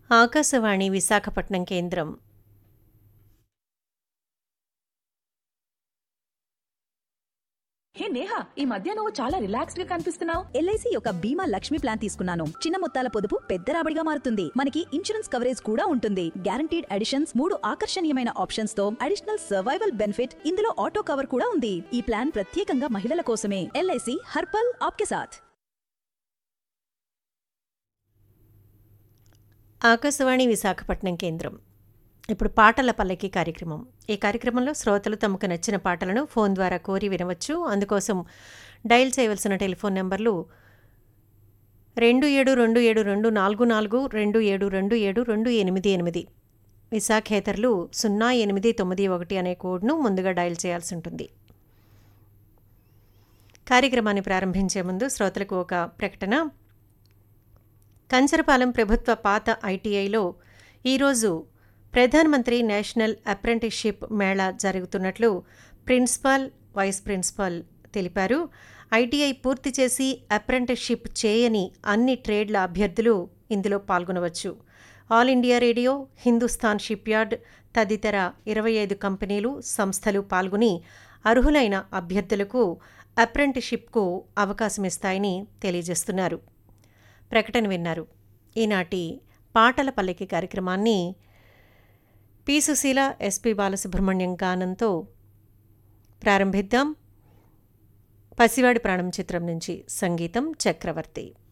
ఆకాశవాణి విశాఖపట్నం కేంద్రం హే నేహా ఈ మధ్య నువ్వు చాలా రిలాక్స్డ్ గా కనిపిస్తున్నావు ఎల్ఐసి యొక్క బీమా లక్ష్మి ప్లాన్ తీసుకున్నాను చిన్న మొత్తాల పొదుపు పెద్ద రాబడిగా మారుతుంది మనకి ఇన్సూరెన్స్ కవరేజ్ కూడా ఉంటుంది గ్యారంటీడ్ అడిషన్స్ మూడు ఆకర్షణీయమైన ఆప్షన్స్ తో అడిషనల్ సర్వైవల్ బెనిఫిట్ ఇందులో ఆటో కవర్ కూడా ఉంది ఈ ప్లాన్ ప్రత్యేకంగా మహిళల కోసమే ఎల్ఐసి హర్పల్ ఆప్కే సాథ్ ఆకాశవాణి విశాఖపట్నం కేంద్రం ఇప్పుడు పాటల పల్లకి కార్యక్రమం ఈ కార్యక్రమంలో శ్రోతలు తమకు నచ్చిన పాటలను ఫోన్ ద్వారా కోరి వినవచ్చు అందుకోసం డయల్ చేయవలసిన టెలిఫోన్ నెంబర్లు రెండు ఏడు రెండు ఏడు రెండు నాలుగు నాలుగు రెండు ఏడు రెండు ఏడు రెండు ఎనిమిది ఎనిమిది విశాఖేతరులు సున్నా ఎనిమిది తొమ్మిది ఒకటి అనే కోడ్ను ముందుగా డయల్ చేయాల్సి ఉంటుంది కార్యక్రమాన్ని ప్రారంభించే ముందు శ్రోతలకు ఒక ప్రకటన కంచరపాలెం ప్రభుత్వ పాత ఐటీఐలో ఈరోజు ప్రధానమంత్రి నేషనల్ అప్రెంటిస్షిప్ మేళా జరుగుతున్నట్లు ప్రిన్సిపాల్ వైస్ ప్రిన్సిపాల్ తెలిపారు ఐటీఐ పూర్తి చేసి అప్రెంటిస్షిప్ చేయని అన్ని ట్రేడ్ల అభ్యర్థులు ఇందులో పాల్గొనవచ్చు All India Radio Hindustan shipyard తదితర ఇరవై ఐదు కంపెనీలు సంస్థలు పాల్గొని అర్హులైన అభ్యర్థులకు అప్రెంటిస్షిప్కు అవకాశం ఇస్తాయని తెలియజేస్తున్నారు ప్రకటన విన్నారు ఈనాటి పాటల పల్లకి కార్యక్రమాన్ని పి సుశీల ఎస్పి బాలసుబ్రహ్మణ్యం గానంతో ప్రారంభిద్దాం పసివాడి ప్రాణం చిత్రం నుంచి సంగీతం చక్రవర్తి